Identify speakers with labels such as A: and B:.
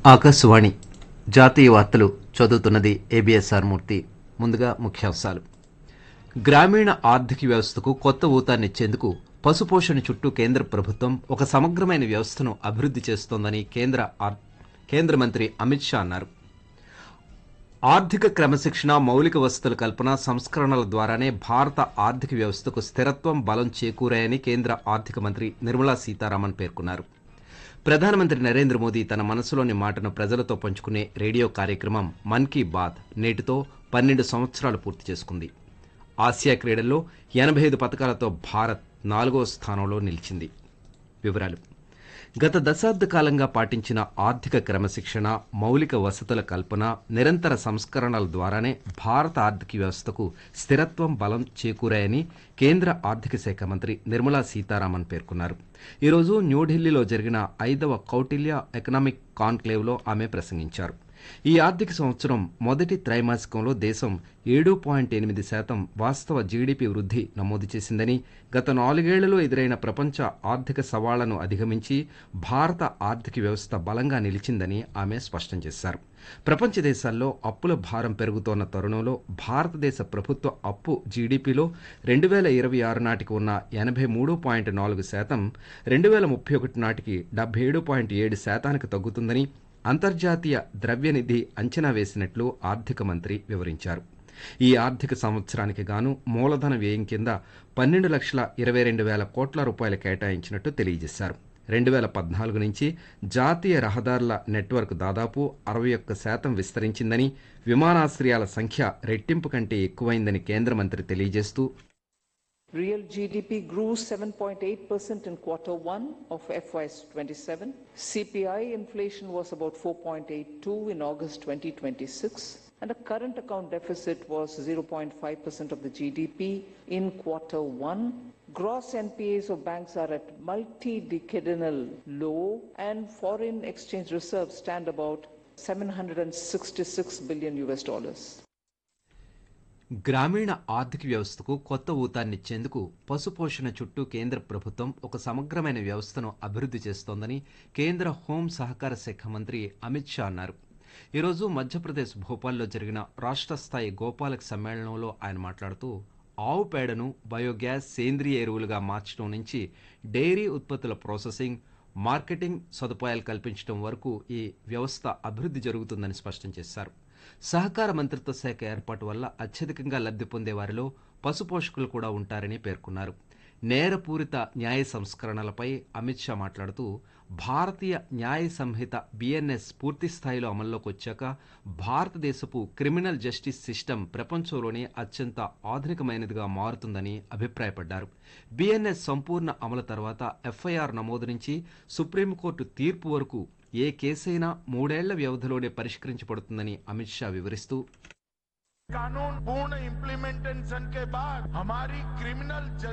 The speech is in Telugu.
A: ఆకాశవాణి జాతీయ వార్తలు చదువుతున్నది ఏబిఎస్ఆర్ మూర్తి ముందుగా ముఖ్యాంశాలు గ్రామీణ ఆర్థిక వ్యవస్థకు కొత్త ఊతాన్నిచ్చేందుకు పశుపోషణ చుట్టూ కేంద్ర ప్రభుత్వం ఒక సమగ్రమైన వ్యవస్థను అభివృద్ధి చేస్తోందని కేంద్ర ఆర్- కేంద్ర మంత్రి అమిత్ షా అన్నారు ఆర్థిక క్రమశిక్షణ మౌలిక వసతుల కల్పన సంస్కరణల ద్వారానే భారత ఆర్థిక వ్యవస్థకు స్థిరత్వం బలం చేకూరాయని కేంద్ర ఆర్థిక మంత్రి నిర్మలా సీతారామన్ పేర్కొన్నారు ప్రధానమంత్రి నరేంద్ర మోదీ తన మనసులోని మాటను ప్రజలతో పంచుకునే రేడియో కార్యక్రమం మన్ కీ బాత్ నేటితో పన్నెండు సంవత్సరాలు పూర్తి చేసుకుంది ఆసియా క్రీడల్లో ఎనభై ఐదు పథకాలతో భారత్ నాలుగో స్థానంలో నిలిచింది వివరాలు గత దశాబ్ద కాలంగా పాటించిన ఆర్థిక క్రమశిక్షణ మౌలిక వసతుల కల్పన నిరంతర సంస్కరణల ద్వారానే భారత ఆర్థిక వ్యవస్థకు స్థిరత్వం బలం చేకూరాయని కేంద్ర ఆర్థిక శాఖ మంత్రి నిర్మలా సీతారామన్ పేర్కొన్నారు ఈరోజు న్యూఢిల్లీలో జరిగిన ఐదవ కౌటిల్య ఎకనామిక్ కాన్క్లేవ్లో ఆమె ప్రసంగించారు ఈ ఆర్థిక సంవత్సరం మొదటి త్రైమాసికంలో దేశం ఏడు పాయింట్ ఎనిమిది శాతం వాస్తవ జీడీపీ వృద్ధి నమోదు చేసిందని గత నాలుగేళ్లలో ఎదురైన ప్రపంచ ఆర్థిక సవాళ్లను అధిగమించి భారత ఆర్థిక వ్యవస్థ బలంగా నిలిచిందని ఆమె స్పష్టం చేశారు ప్రపంచ దేశాల్లో అప్పుల భారం పెరుగుతోన్న తరుణంలో భారతదేశ ప్రభుత్వ అప్పు జీడీపీలో రెండు వేల ఇరవై ఆరు నాటికి ఉన్న ఎనభై మూడు పాయింట్ నాలుగు శాతం రెండు వేల ముప్పై ఒకటి నాటికి డెబ్బై ఏడు పాయింట్ ఏడు శాతానికి తగ్గుతుందని అంతర్జాతీయ ద్రవ్యనిధి అంచనా వేసినట్లు ఆర్థిక మంత్రి వివరించారు ఈ ఆర్థిక సంవత్సరానికి గాను మూలధన వ్యయం కింద పన్నెండు లక్షల ఇరవై రెండు వేల కోట్ల రూపాయలు కేటాయించినట్టు తెలియజేశారు రెండు వేల పద్నాలుగు నుంచి జాతీయ రహదారుల నెట్వర్క్ దాదాపు అరవై ఒక్క శాతం విస్తరించిందని విమానాశ్రయాల సంఖ్య రెట్టింపు కంటే ఎక్కువైందని కేంద్ర మంత్రి తెలియజేస్తూ
B: Real GDP grew 7.8% in quarter one of FY27. CPI inflation was about 4.82 in August 2026. And the current account deficit was 0.5% of the GDP in quarter one. Gross NPAs of banks are at multi-decadal low and foreign exchange reserves stand about 766 billion US dollars.
A: గ్రామీణ ఆర్థిక వ్యవస్థకు కొత్త ఊతాన్నిచ్చేందుకు పశుపోషణ చుట్టూ కేంద్ర ప్రభుత్వం ఒక సమగ్రమైన వ్యవస్థను అభివృద్ధి చేస్తోందని కేంద్ర హోం సహకార శాఖ మంత్రి అమిత్ షా అన్నారు ఈరోజు మధ్యప్రదేశ్ భోపాల్లో జరిగిన రాష్ట్ర స్థాయి గోపాలక సమ్మేళనంలో ఆయన మాట్లాడుతూ ఆవు పేడను బయోగ్యాస్ సేంద్రియ ఎరువులుగా మార్చడం నుంచి డైరీ ఉత్పత్తుల ప్రాసెసింగ్ మార్కెటింగ్ సదుపాయాలు కల్పించడం వరకు ఈ వ్యవస్థ అభివృద్ధి జరుగుతుందని స్పష్టం చేశారు సహకార మంత్రిత్వ శాఖ ఏర్పాటు వల్ల అత్యధికంగా లబ్ధి పొందే వారిలో పశుపోషకులు కూడా ఉంటారని పేర్కొన్నారు నేరపూరిత న్యాయ సంస్కరణలపై అమిత్ షా మాట్లాడుతూ భారతీయ న్యాయ సంహిత బిఎన్ఎస్ పూర్తి స్థాయిలో అమల్లోకి వచ్చాక భారతదేశపు క్రిమినల్ జస్టిస్ సిస్టమ్ ప్రపంచంలోనే అత్యంత ఆధునికమైనదిగా మారుతుందని అభిప్రాయపడ్డారు బిఎన్ఎస్ సంపూర్ణ అమలు తర్వాత ఎఫ్ఐఆర్ నమోదు నుంచి సుప్రీంకోర్టు తీర్పు వరకు ఏ కేసైనా మూడేళ్ల వ్యవధిలోనే పరిష్కరించబడుతుందని అమిత్ షా వివరిస్తూ
C: कानून पूर्ण इम्प्लीमेंटेशन के बाद हमारी क्रिमिनल